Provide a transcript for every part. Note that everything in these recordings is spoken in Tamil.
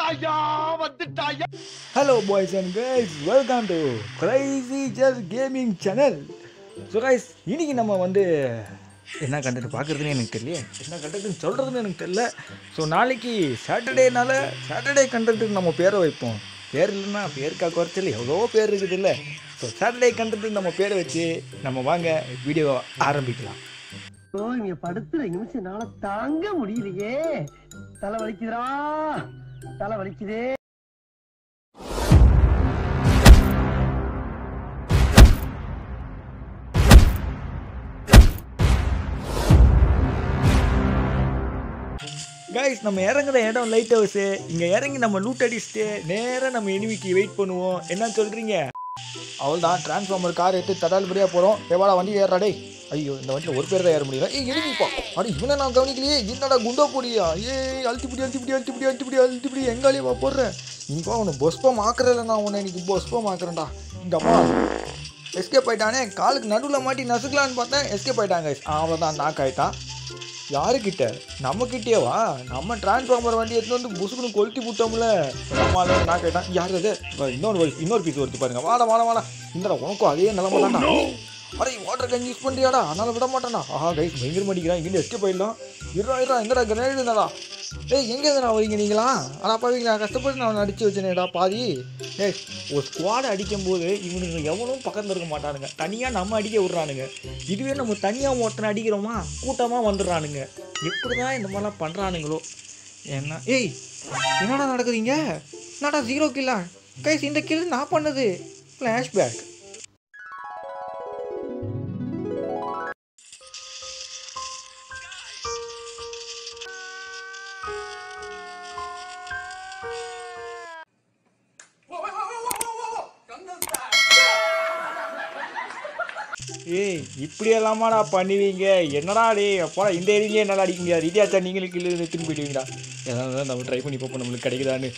வந்துட்டாயா வந்துட்டாயா hello boys and girls welcome to crazy just gaming channel so guys இன்னைக்கு நம்ம வந்து என்ன கண்டென்ட் பார்க்குறதுன்னு எனக்கு தெரியல என்ன கண்டென்ட்னு சொல்கிறதுன்னு எனக்கு தெரியல ஸோ நாளைக்கு சாட்டர்டேனால சாட்டர்டே கண்டென்ட்டுக்கு நம்ம பேரை வைப்போம் பேர் இல்லைன்னா பேருக்கா குறைச்சல் எவ்வளோ பேர் இருக்குது இல்லை ஸோ சாட்டர்டே கண்டென்ட்டுக்கு நம்ம பேரை வச்சு நம்ம வாங்க வீடியோ ஆரம்பிக்கலாம் ஓ இங்க படுத்துற நிமிஷம்னால தாங்க முடியலையே தலை வலிக்குதுடா தலை வலிக்குதே கைஸ் நம்ம இறங்குற இடம் லைட் ஹவுஸு இங்கே இறங்கி நம்ம லூட் அடிச்சுட்டு நேராக நம்ம எனிமிக்கு வெயிட் பண்ணுவோம் என்ன சொல்கிறீங்க அவள் தான் டிரான்ஸ்ஃபார்மர் கார் எடுத்து தடால்படியாக போகிறோம் எவ்வளோ வண்டி ஏறா டேய் ஐயோ இந்த வண்டியில் ஒரு பேர் தான் ஏற முடியல ஏய் எனிமிப்பா அடி இவனை நான் கவனிக்கலையே என்னடா குண்டா போடியா ஏய் அழுத்திப்பிடி அழுத்திப்பிடி அழுத்திப்பிடி அழுத்திப்பிடி அழுத்திப்பிடி எங்காலே வா போடுறேன் இங்கே உன்னை பொஸ்பம் ஆக்குறதில்ல நான் உன்னை இன்னைக்கு பொஸ்பம் ஆக்குறேன்டா இங்கப்பா எஸ்கேப் ஆயிட்டானே காலுக்கு நடுவில் மாட்டி நசுக்கலான்னு பார்த்தேன் எஸ்கேப் ஆயிட்டாங்க அவ்வளோதான் நாக் ஆயிட்டான் யாருக்கிட்ட நம்மக்கிட்டேவா நம்ம டிரான்ஸ்ஃபார்மர் வண்டி எடுத்து வந்து புசுக்குன்னு கொளுத்தி விட்டோம்ல நம்மளால நான் கேட்டேன் யார் அது வா, இன்னொரு வயசு இன்னொரு பீஸ் வருது பாருங்க வாடா வாடா வாடா இந்தடா உனக்கும் அதே நிலமை தான்டா அடே வாட்டர் கஞ்சி யூஸ் பண்ணுறியாடா அதனால விட மாட்டேனா ஆஹா கைஸ் பயங்கர மாட்டிக்கிறான் இங்கே எஸ்கே போயிடலாம் இருடா இருடா எங்கடா கிரேட் இருந்தடா ஏய் எங்கே இருந்தா வரீங்க நீங்களா ஆனால் பாவீங்களா கஷ்டப்பட்டு நான் அடிச்சு வச்சேனேடா பாதி ஏய் ஒரு ஸ்குவாட் அடிக்கும்போது இவனுங்க எவனும் பக்கத்தில் இருக்க மாட்டானுங்க தனியாக நம்ம அடிக்க விட்றானுங்க இதுவே நம்ம தனியாக ஒருத்தனை அடிக்கிறோமா கூட்டமாக வந்துடுறானுங்க எப்படி தான் இந்த மாதிரிலாம் பண்ணுறானுங்களோ என்ன ஏய் என்னடா நடக்குதுங்க என்னடா ஜீரோ கில்லா கைஸ் இந்த கில் நான் பண்ணது ஃப்ளாஷ்பேக் ஏய் இப்படி எல்லாமாடா பண்ணுவீங்க என்னடா டே அப்பா இந்த ஏரியிலே என்னால் அடிக்க முடியாது இடியாச்சா நீங்களும் கீழே திரும்பி போயிடுவீங்கடா ஏதாவது நம்ம ட்ரை பண்ணி பார்ப்போம் நம்மளுக்கு கிடைக்குதான்னு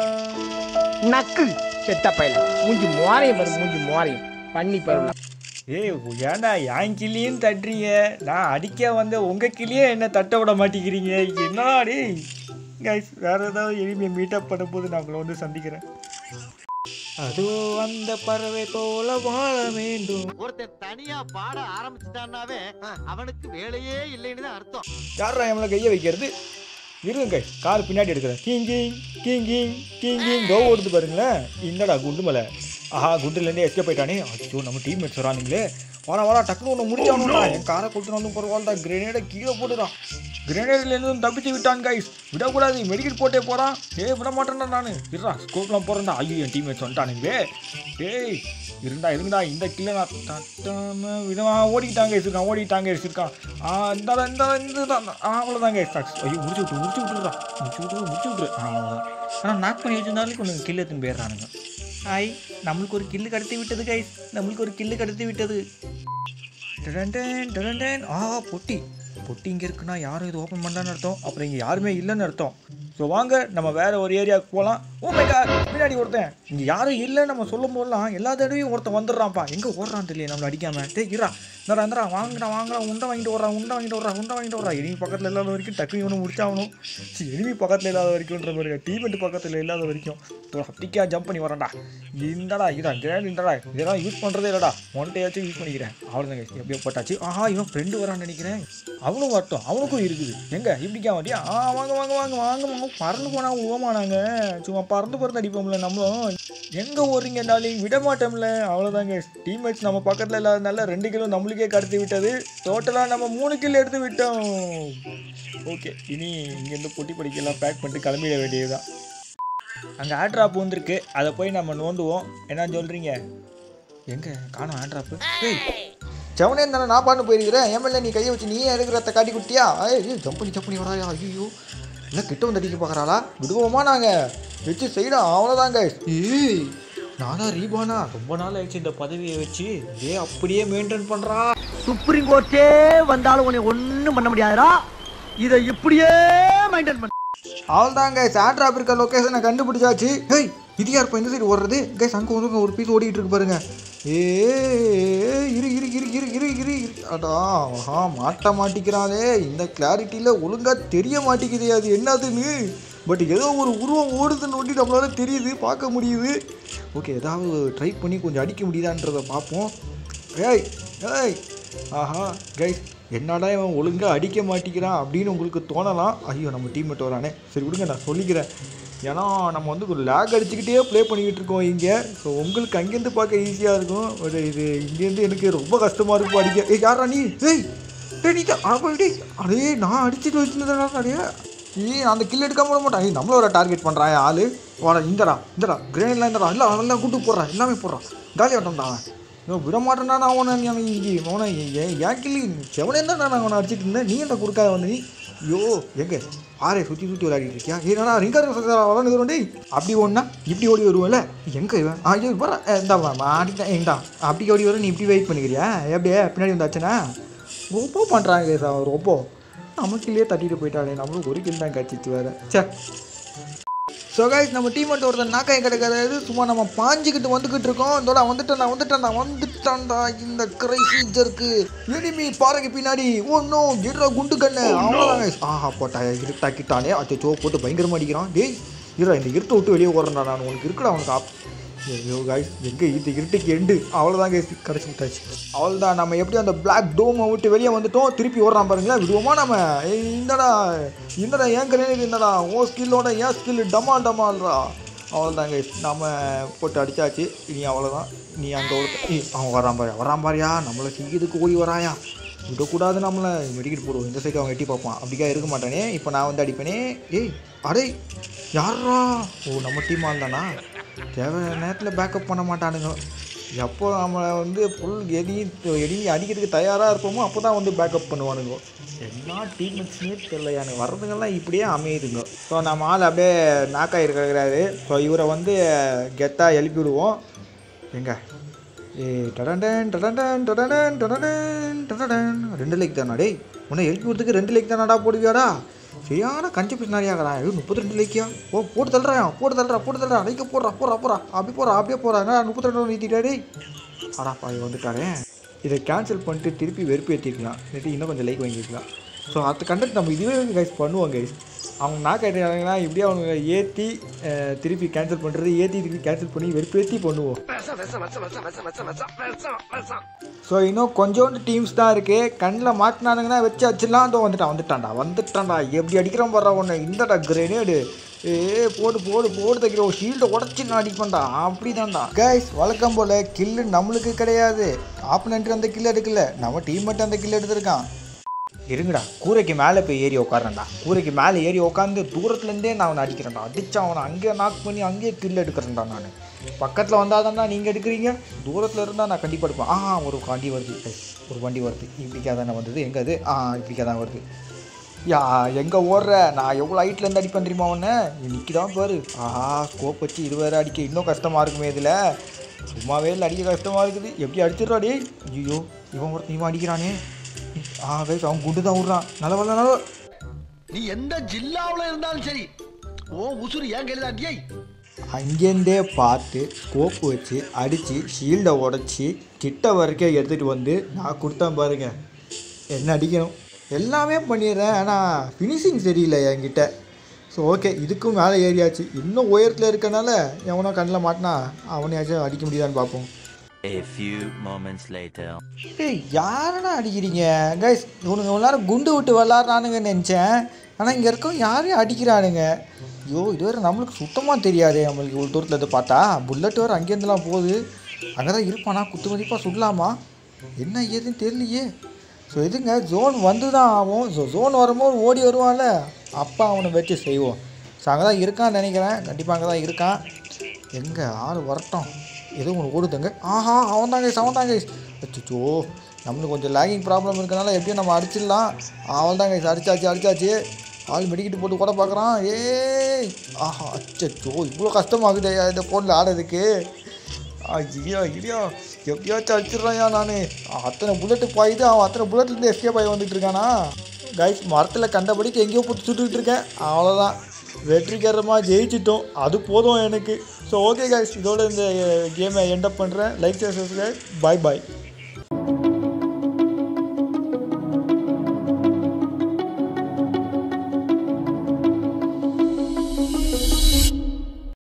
நக்கு செத்த பையல மூஞ்சி மோரையும் பாரு மூஞ்சி மோரையும் பண்ணி பாரு ஏய் ஏன்டா என் கிளியும் தட்டுறீங்க நான் அடிக்க வந்த உங்கள் கிளியே என்ன தட்ட விட மாட்டேங்கிறீங்க என்னடா டேய் கைஸ் வேறு ஏதாவது எளிமையை மீட்டப் பண்ணும்போது நான் உங்களை வந்து சந்திக்கிறேன் அதோ அந்த பறவை போல வாழ வேண்டும் ஒருத்தன் தனியா பாட ஆரம்பிச்சுட்டான்னாவே அவனுக்கு வேலையே இல்லைன்னு தான் அர்த்தம் யாரா எம்மளை கையை வைக்கிறது இருங்க கை கார் பின்னாடி எடுக்கிறேன் king king king king king king கோ ஓடுது பாருங்களேன் இந்தடா குண்டு மலை ஆஹா குண்டுலேருந்தே எஸ்கேப் போயிட்டானே அச்சோ நம்ம டீம்மேட்ஸ் வரானுங்களே வாடா வாடா டக்குனு ஒன்று முடிச்சானுடா என் காரை கொடுத்துட்டு வந்து பரவாயில்லடா கிரேனேடை கீழே போட்டுறான் கிரேனேட்லேருந்து தப்பிச்சு விட்டான் கைஸ் விடக்கூடாது மெடிக்கல் போட்டே போகிறான் ஏய் விட மாட்டேன்டா நான் இருடா ஸ்கோப்லாம் போகிறேன்டா ஐயோ என் டீம்மேட்ஸ் வந்துட்டானுங்களே ஏய் இருந்தா இருந்தா இந்த கில்ல நான் தட்டாம விதமா ஓடிக்கிட்டாங்க இருக்கான் ஓடிட்டாங்க இருக்கான் ஆ இந்த இந்த இந்த தான் ஆ அவ்வளோதாங்க சக்ஸ் ஐயோ முடிச்சு விட்டு முடிச்சு விட்டுருடா முடிச்சு விட்டு முடிச்சு விட்டுரு ஆ அவ்வளோதான் ஆனால் நாக் பண்ணி வச்சிருந்தாலும் கொஞ்சம் கில்லு எடுத்துன்னு போயிடுறானுங்க ஹாய் நம்மளுக்கு ஒரு கில்லு கடத்தி விட்டது கைஸ் நம்மளுக்கு ஒரு கில்லு கடத்தி விட்டது டடன்டன், டடன்டன். ஆ பொட்டி பொட்டி இங்கே இருக்குன்னா யாரும் இது ஓப்பன் பண்ணலான்னு அர்த்தம் அப்புறம் இங்கே யாருமே இல்லைன்னு அர்த்தம் ஸோ வாங்க நம்ம வேற ஒரு ஏரியாவுக்கு போகலாம் ஓ மை காட் பின்னாடி ஒருத்தன் இங்கே யாரும் இல்லைன்னு நம்ம சொல்லும் போதெல்லாம் எல்லா தடவையும் ஒருத்தன் வந்துடுறான்ப்பா எங்கே ஓடுறான் தெரியல நம்மளை அடிக்காம டேய் இரா இந்தடா இந்தடா வாங்கடா வாங்கடா உண்டை வாங்கிட்டு வர்றான் உண்டை வாங்கிட்டு வர்றான் உண்டை வாங்கிட்டு வர்றான் எனிமி பக்கத்தில் இல்லாத வரைக்கும் டக்கு இவனை முடிச்சாகணும் சரி எனிமி பக்கத்தில் இல்லாத வரைக்கும்ன்ற மாதிரி டீமெண்ட் பக்கத்தில் இல்லாத வரைக்கும் ஹப்டிக்கா ஜம்ப் பண்ணி வரேன்டா இந்தடா இதா கிராண்ட் இந்தடா இதெல்லாம் யூஸ் பண்ணுறதே இல்லடா ஒன்ட்டையாச்சும் யூஸ் பண்ணிக்கிறேன் அவ்வளோதாங்க எப்படியோ போட்டாச்சு ஆஹா இவன் ஃப்ரெண்டு வரான்னு நினைக்கிறேன் அவனும் வரட்டும் அவனுக்கும் இருக்குது எங்க இப்படிக்கா வண்டியா ஆ வாங்க வாங்க வாங்க வாங்க வாங்க பறந்து போனா ஓமானாங்க சும்மா பறந்து பறந்து அடிப்போம்ல நம்மளும் எங்க ஓடுறீங்க டாலிங் விட மாட்டோம்ல அவ்வளோதாங்க டீம்மேட்ஸ் நம்ம பக்கத்தில் இல்லாதனால ரெண்டு கிலோ நம்மளுக்கே கடத்தி விட்டது டோட்டலாக நம்ம மூணு கிலோ எடுத்து விட்டோம் ஓகே இனி இங்கேருந்து பொட்டி படிக்கலாம் பேக் பண்ணிட்டு கிளம்பிட வேண்டியதுதான் அங்கே ஆட்ராப் வந்திருக்கு அதை போய் நம்ம நோண்டுவோம் என்ன சொல்கிறீங்க எங்கே காணும் ஆட்ராப்பு ஏய் செவனே தானே நான் பாட்டு போயிருக்கிறேன் ஏமல்ல நீ கையை வச்சு நீ எடுக்கிறத காட்டி குட்டியா ஏய் ஜம்ப் பண்ணி ஜம்ப் பண்ணி வராயா ஐயோ இல்லை கிட்ட வந்து அடிக்க பார்க்குறாளா விடுவோமா நாங்கள் வச்சு செய்யலாம் அவ்வளோதாங்க ஏய் நானா ரீபானா ரொம்ப நாள் ஆயிடுச்சு இந்த பதவியை வச்சு ஏ அப்படியே மெயின்டைன் பண்ணுறா சுப்ரீம் கோர்ட்டே வந்தாலும் உன்னை ஒண்ணும் பண்ண முடியாதுடா இதை இப்படியே மெயின்டைன் பண்ண அவ்வளோதாங்க சாட்ராப் இருக்க லொக்கேஷனை கண்டுபிடிச்சாச்சு ஹேய் இது யார் இப்போ இந்த சைடு ஓடுறது கைஸ் அங்கே ஒருங்க ஒரு பீஸ் ஓடிட்டு இருக்கு பாருங்க ஏ இரு இரு இரு இரு இரு இரு இரு அடா ஆஹா மாட்ட மாட்டிக்கிறானே இந்த கிளாரிட்டியில் ஒழுங்காக தெரிய மாட்டேங்குது அது என்னதுன்னு பட் ஏதோ ஒரு உருவம் ஓடுதுன்னு ஒட்டி நம்மளால தெரியுது பார்க்க முடியுது ஓகே ஏதாவது ட்ரை பண்ணி கொஞ்சம் அடிக்க முடியுதான்றதை பார்ப்போம் ஏய் ஏய் ஆஹா கைஸ் என்னடா இவன் ஒழுங்காக அடிக்க மாட்டேங்கிறான் அப்படின்னு உங்களுக்கு தோணலாம் ஐயோ நம்ம டீம்மேட் வரானே சரி விடுங்க நான் சொல்லிக்கிறேன் ஏன்னா நம்ம வந்து ஒரு லேக் அடிச்சுக்கிட்டே ப்ளே பண்ணிக்கிட்டு இருக்கோம் இங்கே ஸோ உங்களுக்கு அங்கேருந்து பார்க்க ஈஸியாக இருக்கும் பட் இது இங்கேருந்து எனக்கு ரொம்ப கஷ்டமாக இருக்கும் அடிக்க ஏய் யாரா நீ ஏய் டேய் நீ தான் அப்ப டேய் அடே நான் அடிச்சுட்டு வச்சுருந்தேன் அடையே ஏய் அந்த கில் எடுக்காம விட மாட்டான் ஏய் நம்மள ஒரு டார்கெட் பண்ணுறான் ஆளு வாடா இந்தடா இந்தடா கிரேன்லாம் இந்தடா இல்லை அவெல்லாம் கூட்டு போடுறான் எல்லாமே போடுறான் காலி ஆட்டம்டா அவன் இவன் விட மாட்டேன்னா நான் அவனை இங்கே அவனை ஏன் ஏன் கிள்ளி செவனே தான் நான் அவனை அடிச்சிட்டு இருந்தேன் நீ என்ன கொடுக்காத வந்து நீ ஐயோ எங்க ஆரே சுற்றி சுற்றி விளையாடிட்டு இருக்கியா ஏன்னா ரிங்கார் வளர்ந்து டேய் அப்படி ஓடினா இப்படி ஓடி வருவல எங்க இவன் ஐயோ வர இந்தா மாட்டிட்டேன் எங்கடா அப்படி ஓடி வர நீ இப்படி வெயிட் பண்ணிக்கிறியா எப்படியே பின்னாடி வந்தாச்சுன்னா ரொம்ப பண்ணுறாங்க சார் ரொம்ப நமக்குள்ளேயே தட்டிட்டு போயிட்டாலே நம்மளுக்கு ஒரு கில் தான் கட்சிச்சு வேறு சே ஸோ கைஸ் நம்ம டீம் மட்டும் ஒருத்தன் நாக்காய் கிடைக்காது சும்மா நம்ம பாஞ்சிக்கிட்டு வந்துக்கிட்டு இருக்கோம் இதோட வந்துட்டேன் நான் வந்துட்டேன் வந்துட்டான்டா இந்த கிரைசீஜருக்கு எனிமி பாருங்க பின்னாடி ஒன்றும் இருற குண்டு கண்ணு அவ்வளோதான் guys. ஆஹா போட்டா இருட்டாக்கிட்டானே அச்சோ போட்டு பயங்கரமாக அடிக்கிறான் டேய் இருடா இந்த இருட்டை விட்டு வெளியே ஓடுறேன்டா நான் உனக்கு இருக்குடா உனக்கு ஆப் ஐயோ காய்ஸ் எங்கே இது இருட்டுக்கு எண்டு அவ்வளோதான் கைஸ் கடைசி விட்டாச்சு அவ்வளோதான் நம்ம எப்படி அந்த பிளாக் டோமை விட்டு வெளியே வந்துட்டோம் திருப்பி ஓடுறான் பாருங்களேன் விடுவோமா நம்ம ஏய், இந்தடா இந்தடா ஏன் கிரேனேட் இந்தடா ஓ ஸ்கில்லோட ஏன் ஸ்கில் டமால் டமால்ரா அவ்வளோதான் கைஸ் நம்ம போட்டு அடிச்சாச்சு இனி அவ்வளோதான் நீ அங்கே ஒருத்த ஏய் அவன் வரான் பாரு வரான் பாரியா நம்மளை செய்யறதுக்கு ஓடி வராயா விடக்கூடாது நம்மளை மெடிக்கெட் போடுவோம் இந்த சைடு அவன் எட்டி பார்ப்பான் அப்படிக்கா இருக்க மாட்டானே இப்போ நான் வந்து அடிப்பேனே ஏய் அடே யாரா ஓ நம்ம டீம் ஆள்தானா தேவை நேரத்தில் பேக்கப் பண்ண மாட்டானுங்க எப்போ நம்மளை வந்து ஃபுல் எதி எடி அடிக்கிறதுக்கு தயாராக இருப்போமோ அப்போ தான் வந்து பேக்கப் பண்ணுவானுங்க எல்லா டீம்மேட்ஸுமே தெரியல எனக்கு வர்றதுங்கெல்லாம் இப்படியே அமையுதுங்க ஸோ நம்ம ஆள் அப்படியே நாக்காய் இருக்கிறாரு ஸோ இவரை வந்து கெத்தாக எழுப்பி விடுவோம் எங்க ஏ டடண்டன் டடண்டன் டடண்டன் டடண்டன் டடடன் ரெண்டு லைக் தானா டேய் உன்னை எழுப்பி விடுறதுக்கு ரெண்டு லைக் தானாடா போடுவியாடா சரியான கஞ்சி பிடிச்சி நிறையாகிறா ஐயோ முப்பத்தி ரெண்டு லைக்கியா ஓ போட்டு தள்ளுறான் போட்டு தள்ளுறா போட்டு தள்ளுறா லைக்க போடுறா போடுறா போடுறா அப்படி போடுறா அப்படியே போடுறா என்ன முப்பத்தி ரெண்டு நீத்திட்டா டேய் ஆடா பாய் வந்துட்டாரே இதை கேன்சல் பண்ணிட்டு திருப்பி வெறுப்பு ஏற்றிருக்கலாம் இல்லாட்டி இன்னும் கொஞ்சம் லைக் வாங்கிக்கலாம் ஸோ அடுத்த கண்டென்ட் நம்ம இதுவே கைஸ் பண்ணுவோம் கைஸ் அவங்க நான் கேட்டாங்கன்னா இப்படியே அவங்க ஏற்றி திருப்பி கேன்சல் பண்ணுறது ஏற்றி திருப்பி கேன்சல் பண்ணி வெறுப்பேற்றி பண்ணுவோம் ஸோ இன்னும் கொஞ்சோண்டு டீம்ஸ் தான் இருக்குது கண்ணில் மாட்டினானுங்கன்னா வச்சு வச்சிடலாம் அதோ வந்துட்டான் வந்துட்டான்டா வந்துட்டான்டா எப்படி அடிக்கிறான் பாடுறா ஒன்று இந்தடா கிரேனேடு ஏ போடு போடு போடு தைக்கிற ஒரு ஷீல்டை உடச்சி நான் அடிப்பேன்டா அப்படி தான்டா கைஸ் வழக்கம் போல் கில்லு நம்மளுக்கு கிடையாது ஆப்பனண்ட் அந்த கில் எடுக்கல நம்ம டீம் மட்டும் அந்த கில் எடுத்திருக்கான் இருங்கடா கூரைக்கு மேலே போய் ஏறி உட்காரேன்டா கூரைக்கு மேலே ஏறி உட்காந்து தூரத்துலேருந்தே நான் அவனை அடிக்கிறேன்டா அடிச்சு அவனை அங்கேயே நாக் பண்ணி அங்கேயே கில் எடுக்கிறேன்டா நான் பக்கத்தில் வந்தால் தான்டா நீங்கள் எடுக்கிறீங்க தூரத்தில் இருந்தால் நான் கண்டிப்பாக எடுப்பேன் ஆ ஒரு வண்டி வருது guys. ஒரு வண்டி வருது இப்படிக்கா தானே வந்தது எங்கே அது ஆ இப்படிக்கா தான் வருது யா எங்கே ஓடுற நான் எவ்வளோ ஹைட்லேருந்து அடிப்பேன் தெரியுமா உன்னை இன்னைக்கு தான் பாரு ஆஹா ஸ்கோப் வச்சு இது வேறு அடிக்க இன்னும் கஷ்டமாக இருக்குமே இதில் சும்மாவே இல்லை அடிக்க கஷ்டமாக இருக்குது எப்படி அடிச்சிடுறா டேய் ஐயோ இவன் ஒருத்தன் இவன் அடிக்கிறானே ஆ கைஸ் அவன் குண்டு தான் விட்றான் நல்ல வரல நல்ல நீ எந்த ஜில்லாவுல இருந்தாலும் சரி ஓ உசுறு ஏன் கையில் தாட்டியை அங்கேருந்தே பார்த்து ஸ்கோப் வச்சு அடித்து ஷீல்டை உடச்சி கிட்ட வரைக்கும் எடுத்துகிட்டு வந்து நான் கொடுத்தேன் பாருங்க என்ன அடிக்கணும் எல்லாமே பண்ணிடுறேன் ஆனால் ஃபினிஷிங் சரியில்லை என்கிட்ட ஸோ ஓகே இதுக்கும் மேலே ஏறியாச்சு இன்னும் உயரத்தில் இருக்கனால எவனோ கண்ணில் மாட்டினா அவனையாச்சும் அடிக்க முடியுதான்னு பார்ப்போம் A few moments later. ஏய் யாரடா அடிக்கிறீங்க கைஸ் இவனுங்க இவ்வளோ நேரம் குண்டு விட்டு விளாட்றானுங்கன்னு நினச்சேன் ஆனால் இங்கே இருக்கவங்க யாரையும் அடிக்கிறானுங்க ஐயோ இது வேறு நம்மளுக்கு சுத்தமாக தெரியாது நம்மளுக்கு இவ்வளோ தூரத்தில் இருந்து பார்த்தா புல்லட் வேறு அங்கேருந்துலாம் போகுது அங்கே தான் இருப்பானா குத்து மதிப்பாக சுடலாமா என்ன ஏதுன்னு தெரியலையே ஸோ எதுங்க ஜோன் வந்து தான் ஆகும் ஸோ ஜோன் வரும்போது ஓடி வருவான்ல அப்போ அவனை வச்சு செய்வோம் ஸோ அங்கே தான் இருக்கான்னு நினைக்கிறேன் கண்டிப்பாக அங்கே தான் இருக்கான் எங்கே ஆள் வரட்டும் ஏதோ ஒன்று ஓடுதுங்க ஆஹா அவன் தாங்க அவன் தாங்க அச்சோ நம்மளுக்கு கொஞ்சம் லேகிங் ப்ராப்ளம் இருக்கனால எப்படியும் நம்ம அடிச்சிடலாம் அவன் தாங்க அடிச்சாச்சு அடிச்சாச்சு ஆள் மெடிக்கிட்டு போட்டு கூட பார்க்குறான் ஏய் ஆஹா அச்சோ இவ்வளோ கஷ்டமாகுது இந்த ஃபோனில் ஆடுறதுக்கு ஐயோ ஐயோ எப்படியாச்சும் அடிச்சிடுறாயா நான் அத்தனை புல்லட்டு பாயுது அவன் அத்தனை புல்லட்லேருந்து எஸ்கேப் ஆகி வந்துட்டு இருக்கானா கைஸ் மரத்தில் கண்டபடிக்கு எங்கேயோ போட்டு சுட்டுக்கிட்டு இருக்கேன் அவ்வளோதான் வெற்றிகரமாக ஜெயிச்சிட்டோம் அது போதும் எனக்கு ஸோ ஓகே கைஸ் இதோட இந்த கேமை எண்டப் பண்ணுறேன் லைக் சப்ஸ்கிரைப் பாய் பாய்